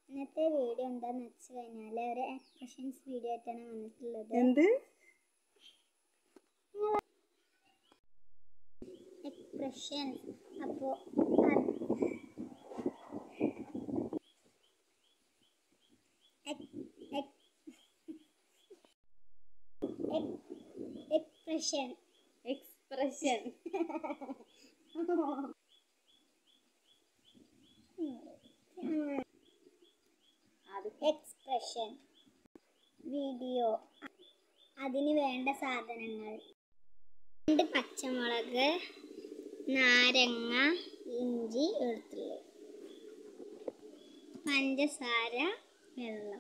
ഇന്നത്തെ വീഡിയോ എന്താന്ന് വെച്ച് കഴിഞ്ഞാൽ ഒരു എക്സ്പ്രഷൻസ് വീഡിയോ ആയിട്ടാണ് വന്നിട്ടുള്ളത് എന്ത് എക്സ്പ്രഷൻ അപ്പോൾ എക്സ്പ്രഷൻ എക്സ്പ്രഷൻ എക്സ്പ്രഷൻ വീഡിയോ അതിന് വേണ്ട സാധനങ്ങൾ രണ്ട് പച്ചമുളക് നാരങ്ങ ഇഞ്ചി വെളുത്തുള്ളി പഞ്ചസാര വെള്ളം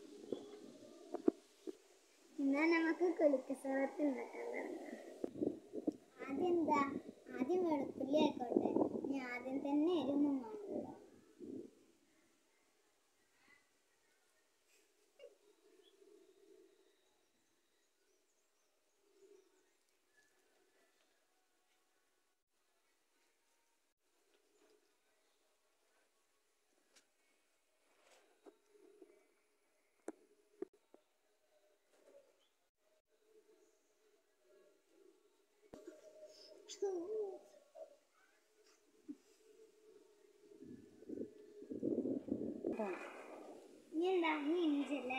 എന്നാൽ നമുക്ക് കുലിക്കസറത്ത് ഉണ്ടാക്കാൻ തുടങ്ങാം ആദ്യം എന്താ ആദ്യം വെളുത്തുള്ളി ആയിക്കോട്ടെ ഇനി ആദ്യം തന്നെ എരിവൊന്നും വേണമല്ലോ ഇനി എന്താ ഇനി ഇഞ്ചി അല്ലേ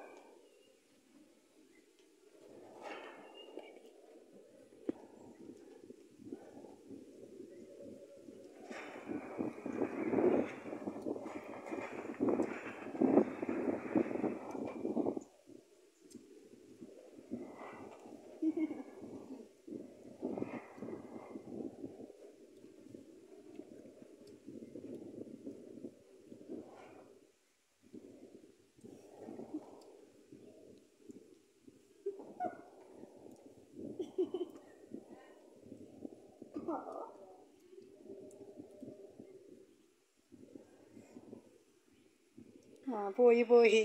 ആ പോയി പോയി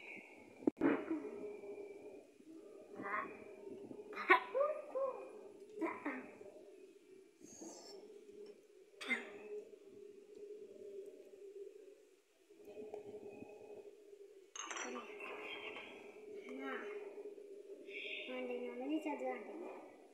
വേണ്ടേ നമ്മൾ ഈ ചത് വേണ്ടേ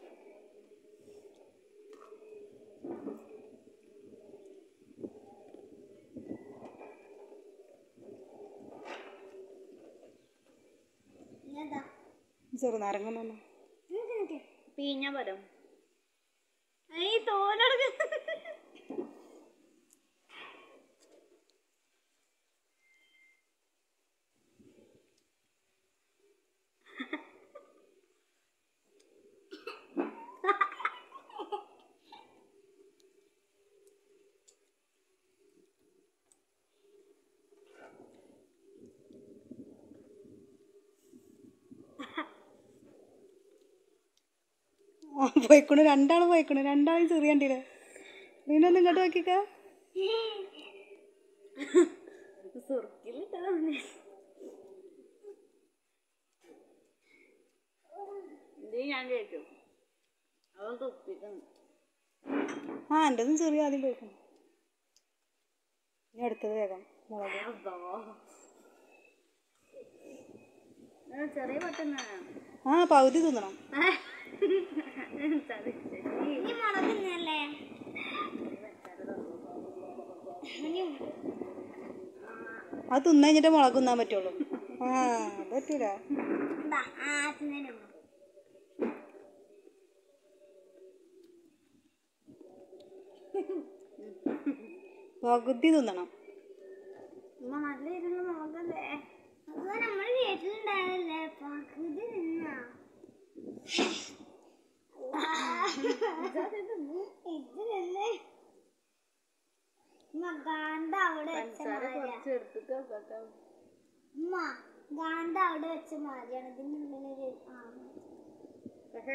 ഇതാ ചെറുനാരങ്ങ ഒന്നും പീഞ്ഞ പരം ഈ തോലെടുക്ക ആ പോയിക്കണു രണ്ടാളും പോയിക്കണു രണ്ടാളും ചെറിയ കണ്ടില്ലേ നീനൊന്നും ഇങ്ങോട്ട് നോക്കിക്ക സുർക്കിലിട്ടതാണ് ഇത് ഞാൻ കേട്ടു അവൻ തുപ്പിക്കുന്നു ആ എൻ്റെതും ചെറിയ ആദ്യം പോയിക്കണു ഇനി അടുത്തത് വേഗം മുളക് അതോ ഇത് ചെറിയ പെട്ടെന്ന് ആ പകുതി തിന്നണം ഇനി മുളക് തിന്നല്ലേ ഇനി അത് തിന്നു കഴിഞ്ഞിട്ട് മുളക് തിന്നാൻ പറ്റുള്ളൂ ആ അത് പറ്റൂല എന്താ ആ തിന്നലും പകുതി തിന്നണം ഉമ്മ നല്ല ഇരുന്ന് മുളകല്ലേ അത് നമ്മുടെ വീട്ടിലുണ്ടായതല്ലേ പകുതി നിന്നാ ഇതിലല്ലേ ഉമ്മ ഗാന്ത അവിടെ വെച്ച പഞ്ചസാര മാതിരിയാ കുറച്ച് എടുത്തിട്ട് വെക്കാം ഉമ്മ ഗാന്ത അവിടെ വെച്ച മാതിരിയാണ് ഇതിന്റെ ഉള്ളിലൊരു ആ പക്ഷേ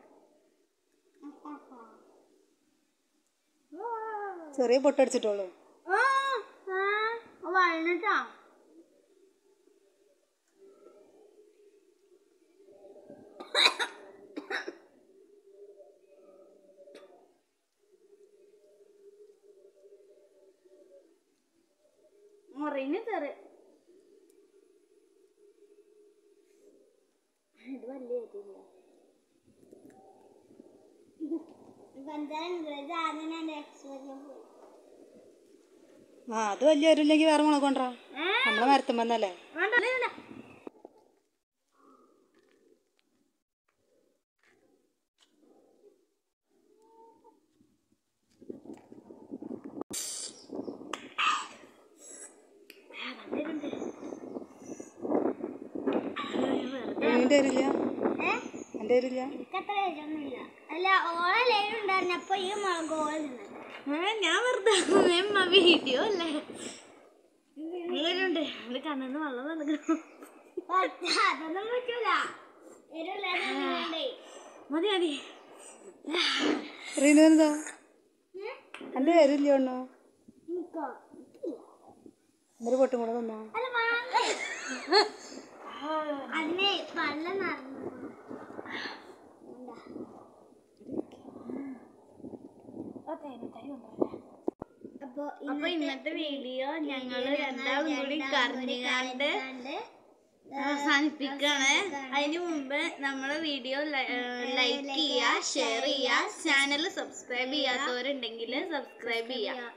ചെറിയ പൊട്ടടിച്ചിട്ടുള്ളൂ ആ ആ വഴണിട്ടാ മുറിന് ചെറിയ വലിയ എരിയില്ല പഞ്ചാര ഇത് ആദ്യം എൻ്റെ എക്സ്പീരിയൻ പോയി ആ അത് വലിയ എരില്ലെങ്കിൽ വേറെ മുളക് കൊണ്ടാ നമ്മളെ മരത്തും വന്നല്ലേ വേണ്ട വേണ്ട എൻ്റെ എരില്ല ഏ എൻ്റെ എരില്ല എനിക്കത്ര എരിവൊന്നുമില്ല അല്ല ഓളെ ലൈൻ ഉണ്ടായിരുന്നപ്പോ ഈ മുളക് ഓളെ നിന്നത് ഞാൻ വെറുതെ അമ്മ വീഡിയോ അല്ലേ നിങ്ങളുണ്ട് എന്റെ കണ്ണിന്ന് വെള്ളം വന്നിക്കണം അതൊന്നും പറ്റൂല എരിവില്ലാതെ മതി മതി റീനു എന്താ എൻ്റെ എരില്ല ഒണ്ണു എനിക്കോ എന്നൊരു പൊട്ടും കൂടെ തന്നോ അല്ല വാങ്ങ അതിനെ വെള്ളം നിറഞ്ഞു അപ്പൊ അപ്പൊ ഇന്നത്തെ വീഡിയോ ഞങ്ങള് രണ്ടാളും കൂടി കറിഞ്ഞുകാണ്ട് അവസാനിപ്പിക്കാണ് അതിന് മുമ്പ് നമ്മളെ വീഡിയോ ലൈക്ക് ചെയ്യുക ഷെയർ ചെയ്യുക ചാനൽ സബ്സ്ക്രൈബ് ചെയ്യാത്തവരുണ്ടെങ്കിൽ സബ്സ്ക്രൈബ് ചെയ്യുക